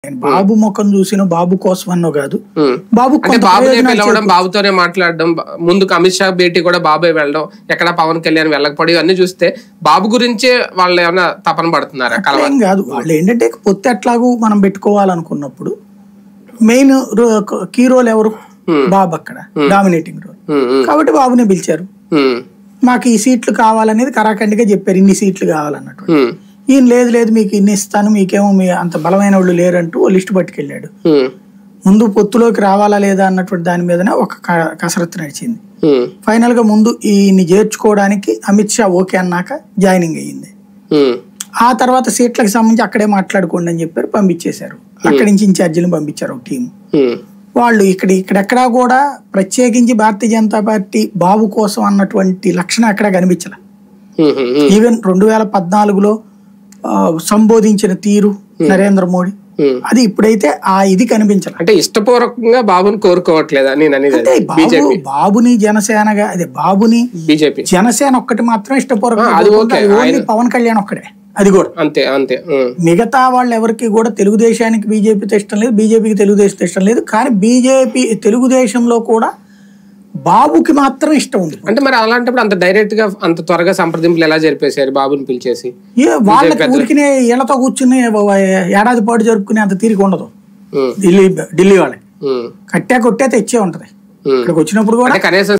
ఆయన బాబు ముఖం చూసిన బాబు కోసం అన్నో కాదు ఉమ్. బాబు అంటే కొంత బాబునే ప్రయోజనాలు పిలవడం బాబుతోనే మాట్లాడడం బా- ముందుకు అమిత్ షా భేటీ కూడా బాబే వెళ్ళడం ఎక్కడ పవన్ కళ్యాణ్ వెళ్ళకపోవడం ఇవన్నీ చూస్తే బాబు గురించే వాళ్ళు ఏమైనా తపన పడుతున్నారా కలవాలి ఏం కాదు వాళ్ళు ఏంటంటే పొత్తు ఎట్లాగూ మనం పెట్టుకోవాలనుకున్నప్పుడు మెయిన్ కీ రోల్ ఎవరు బాబు అక్కడ డామినేటింగ్ రోల్ ఉమ్, ఉమ్, కాబట్టి బాబునే పిలిచారు ఉమ్, మాకు ఈ సీట్లు కావాలనేది కరాఖండిగా చెప్పారు ఇన్ని సీట్లు కావాలన్నట్టు ఉమ్, ఈయన లేదు లేదు మీకు ఇన్ని ఇస్తాను మీకేమో మీ అంత బలమైన వాళ్ళు లేరంటూ ఓ లిస్ట్ పట్టుకెళ్ళాడు ఉమ్, ముందు పొత్తులోకి రావాలా లేదా అన్నటువంటి దాని మీదనే ఒక క- కసరత్తు నడిచింది ఉమ్, ఫైనల్ గా ముందు ఈయన్ని చేర్చుకోవడానికి అమిత్ షా ఓకే అన్నాక జాయినింగ్ అయ్యింది ఉమ్, ఆ తర్వాత సీట్లకు సంబంధించి అక్కడే మాట్లాడుకోండి అని చెప్పారు పంపించేశారు అక్కడి నుంచి ఇన్ఛార్జీలను పంపించారు ఒక టీం ఉమ్, వాళ్ళు ఇక్కడ ఇక్కడెక్కడా కూడా ప్రత్యేకించి భారతీయ జనతా పార్టీ బాబు కోసం అన్నటువంటి లక్షణం ఎక్కడా కనిపించలే ఉమ్, ఉమ్, ఉమ్, ఈవెన్ రెండు వేల పద్నాలుగులో ఆ, సంబోధించిన తీరు నరేంద్ర మోడీ ఉమ్. అది ఇప్పుడైతే ఆ ఇది కనిపించలే అంటే ఇష్టపూర్వకంగా బాబుని కోరుకోవట్లేదా నేను అనేది అంటే అది. బాబు బీజేపీ బాబుని జనసేనగా అదే బాబుని బీజేపీ జనసేన ఒక్కటి మాత్రం ఇష్టపూర్వకంగా ఆ, అది కోరుకుంటే ఓకే. అది ఓన్లీ పవన్ కళ్యాణ్ ఒక్కడే అది కూడా అంతే అంతే ఉమ్, మిగతా వాళ్ళు ఎవరికి కూడా తెలుగుదేశానికి బీజేపీతో ఇష్టం లేదు బీజేపీకి తెలుగుదేశంతో ఇష్టం లేదు కానీ బీజేపీ తెలుగుదేశంలో కూడా బాబుకి మాత్రం ఇష్టం ఉంది అంటే మరి అలాంటప్పుడు అంత డైరెక్ట్ గా అంత త్వరగా సంప్రదింపులు ఎలా జరిపేశారు బాబుని పిలిచేసి ఏ వాళ్ళకి ఊరికినే ఇళ్లతో కూర్చుని ఏడాది పాటు జరుపుకునే అంత తీరిక ఉండదు ఉమ్, ఢిల్లీ ఢిల్లీ వాళ్ళకి ఉమ్, కట్టా కొట్టే తెచ్చే ఉంటది ఉమ్. ఇక్కడికి వచ్చినప్పుడు కూడా అంటే కనీసం